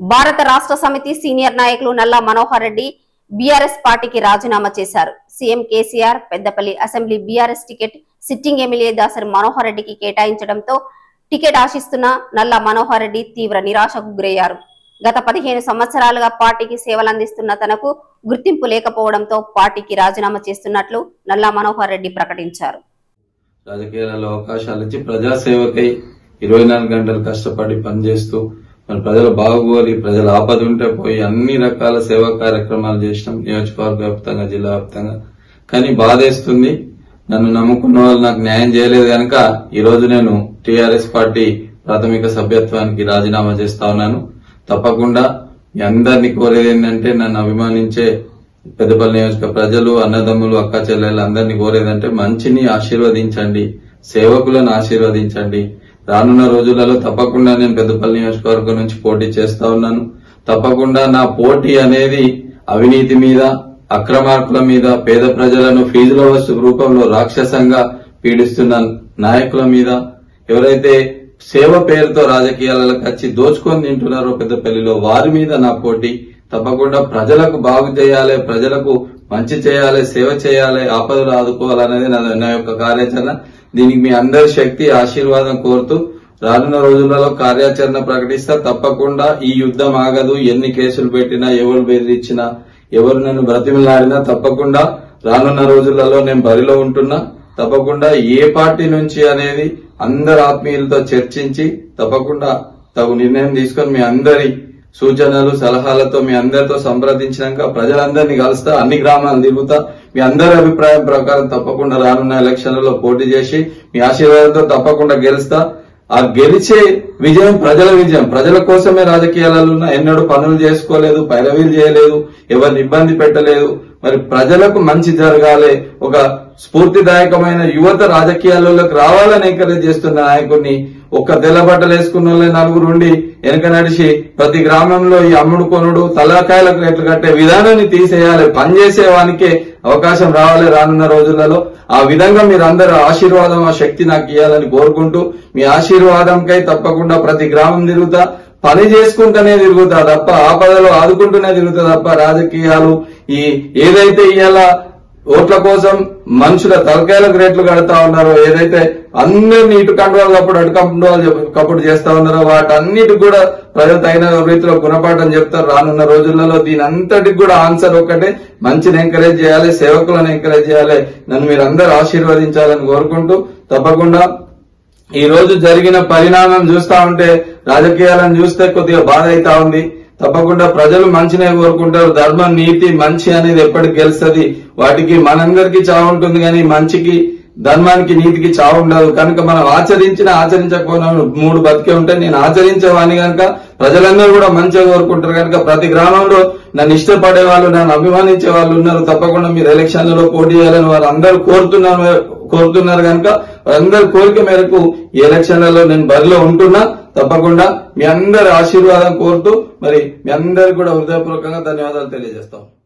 భారత రాష్ట్ర సమితి సీనియర్ నాయకులు నల్లా మనోహర్ రెడ్డి బీఆర్ఎస్ పార్టీకి రాజీనామా చేశారు CM KCR Peddapalli assembly BRS ticket sitting MLA Dasari Manohar రెడ్డికి కేటాయించడంతో టికెట్ ఆశిస్తున్న నల్లా మనోహర్ రెడ్డి తీవ్ర నిరాశకు గురయ్యారు గత పదిహేను సంవత్సరాలుగా పార్టీకి సేవలందిస్తున్న తనకు గుర్తింపు లేకపోవడంతో పార్టీకి రాజీనామా చేస్తున్నట్లు నల్లా మనోహర్ రెడ్డి ప్రకటించారు రాజకీయాలలో అవకాశాలు ఇచ్చి ప్రజాసేవకై ఇరవై నాలుగు గంటలు కష్టపడి పనిచేస్తూ మరి ప్రజల బాగోలి ప్రజల ఆపద ఉంటే పోయి అన్ని రకాల సేవా కార్యక్రమాలు చేసినాం నియోజకవర్గ వ్యాప్తంగా జిల్లా వ్యాప్తంగా కానీ బాధేస్తుంది నన్ను నమ్ముకున్న వాళ్ళు నాకు న్యాయం చేయలేదు కనుక ఈ రోజు నేను టీఆర్ఎస్ పార్టీ ప్రాథమిక సభ్యత్వానికి రాజీనామా చేస్తా ఉన్నాను తప్పకుండా మీ అందరినీ కోరేది ఏంటంటే నన్ను అభిమానించే పెద్దపల్లి నియోజక ప్రజలు అన్నదమ్ములు అక్క చెల్లెలు అందరినీ కోరేదంటే మంచిని ఆశీర్వదించండి సేవకులను ఆశీర్వదించండి రానున్న రోజులలో తప్పకుండా నేను పెద్దపల్లి నియోజకవర్గం నుంచి పోటీ చేస్తా ఉన్నాను తప్పకుండా నా పోటీ అనేది అవినీతి మీద అక్రమార్కుల మీద పేద ప్రజలను ఫీజుల వస్తు రూపంలో రాక్షసంగా పీడిస్తున్న నాయకుల మీద ఎవరైతే సేవ పేరుతో రాజకీయాలకు వచ్చి దోచుకొని తింటున్నారో పెద్దపల్లిలో వారి మీద నా పోటీ తప్పకుండా ప్రజలకు బాగు చేయాలి ప్రజలకు మంచి చేయాలి సేవ చేయాలి ఆపదలు ఆదుకోవాలనేది నా నా యొక్క కార్యాచరణ దీనికి మీ అందరి శక్తి ఆశీర్వాదం కోరుతూ రానున్న రోజులలో కార్యాచరణ ప్రకటిస్తా తప్పకుండా ఈ యుద్ధం ఆగదు ఎన్ని కేసులు పెట్టినా ఎవరు బెదిరించినా ఎవరు నన్ను బ్రతిమలాడినా తప్పకుండా రానున్న రోజులలో నేను బరిలో ఉంటున్నా తప్పకుండా ఏ పార్టీ నుంచి అనేది అందరు ఆత్మీయులతో చర్చించి తప్పకుండా తగు నిర్ణయం తీసుకొని మీ అందరి సూచనలు సలహాలతో మీ అందరితో సంప్రదించినాక ప్రజలందరినీ కలుస్తా అన్ని గ్రామాలు తిరుగుతా మీ అందరి అభిప్రాయం ప్రకారం తప్పకుండా రానున్న ఎలక్షన్లలో పోటీ చేసి మీ ఆశీర్వాదంతో తప్పకుండా గెలుస్తా ఆ గెలిచే విజయం ప్రజల విజయం ప్రజల కోసమే రాజకీయాలలో ఉన్న ఎన్నడూ పనులు చేసుకోలేదు పైరవీలు చేయలేదు ఎవరిని ఇబ్బంది పెట్టలేదు మరి ప్రజలకు మంచి జరగాలి ఒక స్ఫూర్తిదాయకమైన యువత రాజకీయాల్లోకి రావాలని ఎంకరేజ్ చేస్తున్న నాయకుడిని ఒక్క తెల్ల బట్టలు వేసుకున్న వాళ్ళే నలుగురు ఉండి వెనక నడిచి ప్రతి గ్రామంలో ఈ అమ్ముడు కొనుడు తలకాయలకు రేట్లు కట్టే విధానాన్ని తీసేయాలి పనిచేసే వానికే అవకాశం రావాలి రానున్న రోజులలో ఆ విధంగా మీరందరూ ఆశీర్వాదం ఆ శక్తి నాకు ఇవ్వాలని కోరుకుంటూ మీ ఆశీర్వాదంకై తప్పకుండా ప్రతి గ్రామం తిరుగుతా పని చేసుకుంటూనే తిరుగుతా తప్ప ఆపదలో ఆదుకుంటూనే తిరుగుతా తప్ప రాజకీయాలు ఈ ఏదైతే ఇవాళ ఓట్ల కోసం మనుషుల తలకాయలకు రేట్లు కడతా ఉన్నారో ఏదైతే అందరినీ ఇటు కండువాలు కప్పుడు అటు కండువాలు కప్పుడు చేస్తా ఉన్నారో వాటన్నిటికి కూడా ప్రజలు తగిన రీతిలో గుణపాఠం చెప్తారు రానున్న రోజులలో దీని అంతటికి కూడా ఆన్సర్ ఒకటే మంచిని ఎంకరేజ్ చేయాలి సేవకులను ఎంకరేజ్ చేయాలి నన్ను మీరు అందరూ ఆశీర్వదించాలని కోరుకుంటూ తప్పకుండా ఈ రోజు జరిగిన పరిణామం చూస్తా ఉంటే రాజకీయాలను చూస్తే కొద్దిగా బాధ అయితా ఉంది తప్పకుండా ప్రజలు మంచినే కోరుకుంటారు ధర్మం నీతి మంచి అనేది ఎప్పటికి గెలుస్తుంది వాటికి మనందరికీ చావు ఉంటుంది కానీ మంచికి ధర్మానికి నీతికి చావు ఉండదు కనుక మనం ఆచరించిన ఆచరించకపోయినా మూడు బతికే ఉంటే నేను ఆచరించేవాని కనుక ప్రజలందరూ కూడా మంచిగా కోరుకుంటారు కనుక ప్రతి గ్రామంలో నన్ను ఇష్టపడే వాళ్ళు నన్ను అభిమానించే వాళ్ళు ఉన్నారు తప్పకుండా మీరు ఎలక్షన్లలో పోటీ చేయాలని వారు అందరూ కోరుతున్నారు కోరుతున్నారు కనుక అందరి కోరిక మేరకు ఈ ఎలక్షన్లలో నేను బరిలో ఉంటున్నా తప్పకుండా మీ అందరి ఆశీర్వాదం కోరుతూ మరి మీ అందరికి కూడా హృదయపూర్వకంగా ధన్యవాదాలు తెలియజేస్తాం